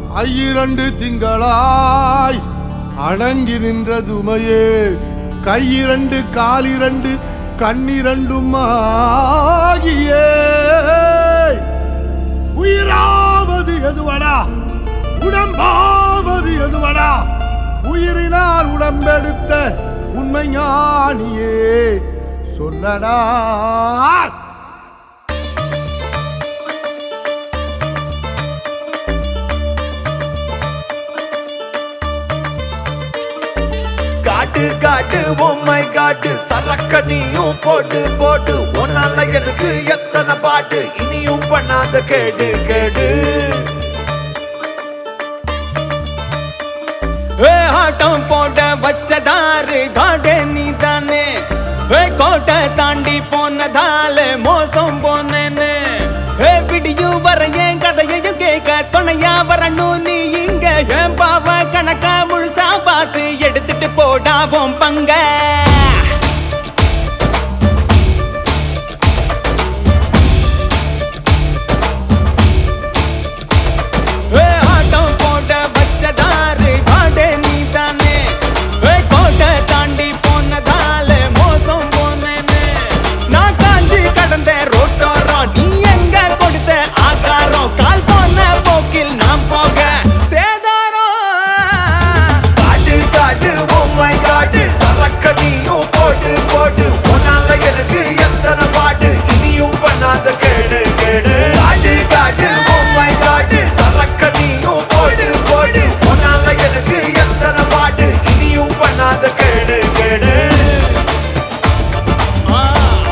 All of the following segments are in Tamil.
ஐயிரண்டு திங்களாய் அடங்கி நின்ற துமையே கையிரண்டு காலிரண்டு கண்ணிரண்டும் ஆகியே உயிராவது எதுவடா உடம்பாவது எதுவடா உயிரினால் உடம்பெடுத்த உண்மை ஞானியே சொல்லடா காட்டு காட்டு பொம்மை காட்டு சரக்க நீயும் போட்டு போட்டு உன்னால எனக்கு எத்தனை பாட்டு இனியும் பண்ணாத கேடு கேடு ஏ ஆட்டம் போட வச்சதாரு காடே நீ தானே ஏ கோட்டை தாண்டி போனதால மோசம் போனேன்னு ஏ விடியும் வர என் கதையையும் கேட்க துணையா வரணும் நீ இங்க என் பாவ கணக்கா முழுசா பார்த்து எடுத்துட்டு போடாவோம் பங்க ஏ ஆட்டம் போட வச்சதாரு காடே நீ தானே ஏ கோட்டை தாண்டி போனதால மோசம் போனேன்னு நான் காஞ்சி கடந்த ரோட்டோரம் நீ எங்க கொடுத்த ஆகாரம் கால் போன போக்கில் நான் போக சேதாரம் காட்டு காட்டு பொம்மை காட்டு சரக்க நீயும் போட்டு போட்டு உன்னால எனக்கு எத்தனை பாட்டு இனியும் பண்ணாத கேடு கேடு காட்டு காட்டு பொம்மை காட்டு சரக்க நீயும் போட்டு போட்டு உன்னால எனக்கு எத்தனை பாட்டு இனியும் பண்ணாத கேடு கேடு ஆ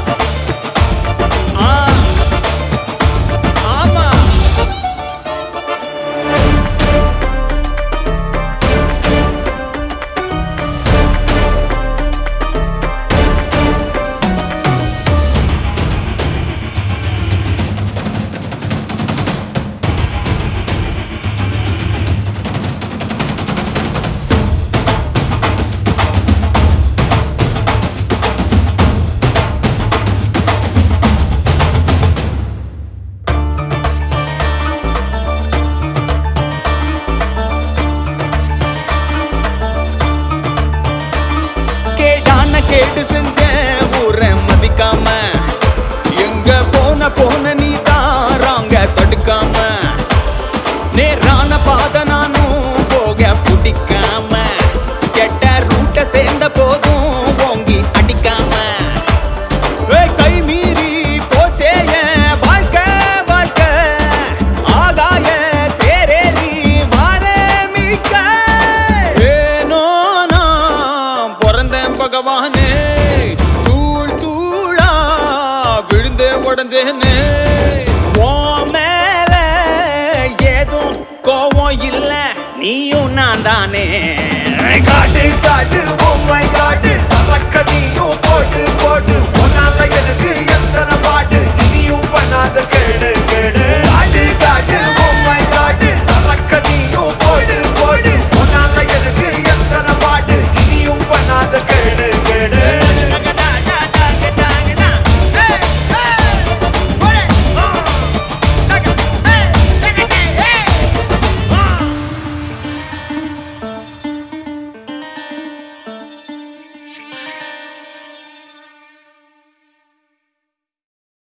ஆ ஆமா கேடான கேடு செஞ்ச ஊரை மதிக்காம எங்க போன போன